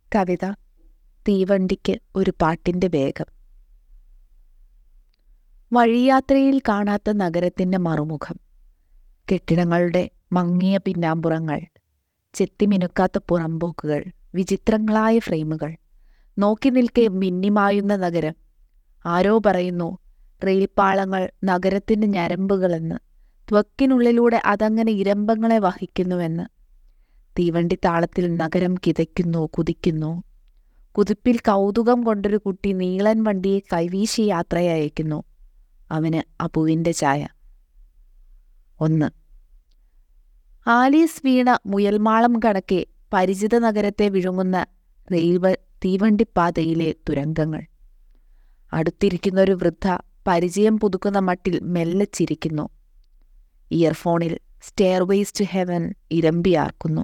കവിത തീവണ്ടിക്ക് ഒരു പാട്ടിൻ്റെ വേഗം വഴിയാത്രയിൽ കാണാത്ത നഗരത്തിൻ്റെ മറുമുഖം കെട്ടിടങ്ങളുടെ മങ്ങിയ പിന്നാമ്പുറങ്ങൾ ചെത്തിമിനുക്കാത്ത പുറമ്പോക്കുകൾ വിചിത്രങ്ങളായ ഫ്രെയിമുകൾ നോക്കി നിൽക്കെ മിന്നിമായുന്ന നഗരം ആരോ പറയുന്നു റെയിൽപ്പാളങ്ങൾ നഗരത്തിൻ്റെ ഞരമ്പുകളെന്ന് ത്വക്കിനുള്ളിലൂടെ അതങ്ങനെ ഇരമ്പങ്ങളെ വഹിക്കുന്നുവെന്ന് തീവണ്ടി താളത്തിൽ നഗരം കിതയ്ക്കുന്നു കുതിക്കുന്നു കുതിപ്പിൽ കൗതുകം കൊണ്ടൊരു കുട്ടി നീളൻ വണ്ടിയെ കൈവീശി യാത്രയയക്കുന്നു അവന് അപുവിൻ്റെ ചായ ഒന്ന് ആലീസ് വീണ മുയൽമാളം കണക്കെ പരിചിത നഗരത്തെ വിഴുങ്ങുന്ന റെയിൽവേ തീവണ്ടിപ്പാതയിലെ തുരങ്കങ്ങൾ അടുത്തിരിക്കുന്ന ഒരു വൃദ്ധ പരിചയം പുതുക്കുന്ന മട്ടിൽ മെല്ലെ ചിരിക്കുന്നു ഇയർഫോണിൽ സ്റ്റെയർവേസ് ടു ഹെവൻ ഇരമ്പിയാർക്കുന്നു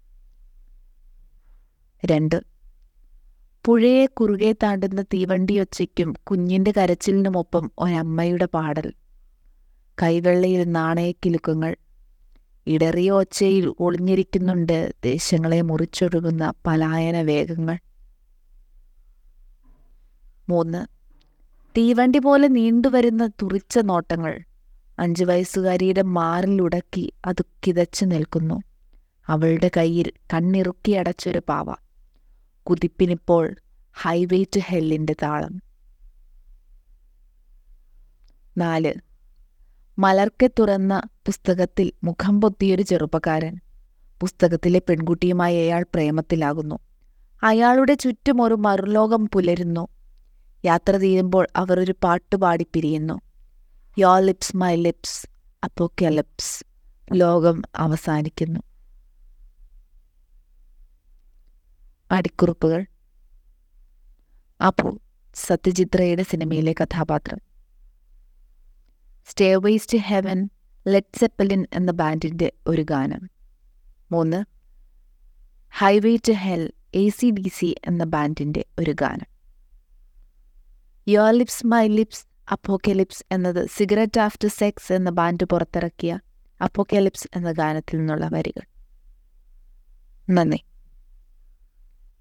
രണ്ട് പുഴയെ കുറുകെ താണ്ടുന്ന തീവണ്ടിയൊച്ചയ്ക്കും കുഞ്ഞിൻ്റെ കരച്ചിലിനുമൊപ്പം ഒരമ്മയുടെ പാടൽ കൈവെള്ളയിൽ നാണയക്കിലുക്കങ്ങൾ ഇടറിയ ഒച്ചയിൽ ഒളിഞ്ഞിരിക്കുന്നുണ്ട് ദേശങ്ങളെ മുറിച്ചൊഴുകുന്ന പലായന വേഗങ്ങൾ മൂന്ന് തീവണ്ടി പോലെ നീണ്ടുവരുന്ന തുറിച്ച നോട്ടങ്ങൾ അഞ്ചു വയസ്സുകാരിയുടെ മാറിലുടക്കി അത് കിതച്ചു നിൽക്കുന്നു അവളുടെ കയ്യിൽ കണ്ണിറുക്കി അടച്ചൊരു പാവ കുതിപ്പിനിപ്പോൾ ഹൈവേ ടു ഹെല്ലിൻ്റെ താളം നാല് മലർക്കെ തുറന്ന പുസ്തകത്തിൽ മുഖം പൊത്തിയൊരു ചെറുപ്പക്കാരൻ പുസ്തകത്തിലെ പെൺകുട്ടിയുമായി അയാൾ പ്രേമത്തിലാകുന്നു അയാളുടെ ചുറ്റും ഒരു മറുലോകം പുലരുന്നു യാത്ര തീരുമ്പോൾ അവർ ഒരു പാട്ടുപാടി പിരിയുന്നു യോ ലിപ്സ് മൈ ലിപ്സ് അപ്പോക്കലിപ്സ് ലോകം അവസാനിക്കുന്നു അടിക്കുറിപ്പുകൾ അപ്പു സത്യജിത്രയുടെ സിനിമയിലെ കഥാപാത്രം stairway to heaven Led Zeppelin എന്ന ബാൻഡിൻ്റെ ഒരു ഗാനം മൂന്ന് highway to hell A C D C എന്ന ബാൻഡിൻ്റെ ഒരു ഗാനം your lips my lips apocalypse എന്നത് സിഗരറ്റ് ആഫ്റ്റർ സെക്സ് എന്ന ബാൻഡ് പുറത്തിറക്കിയ അപ്പോക്കലിപ്സ് എന്ന ഗാനത്തിൽ നിന്നുള്ള വരികൾ നന്ദി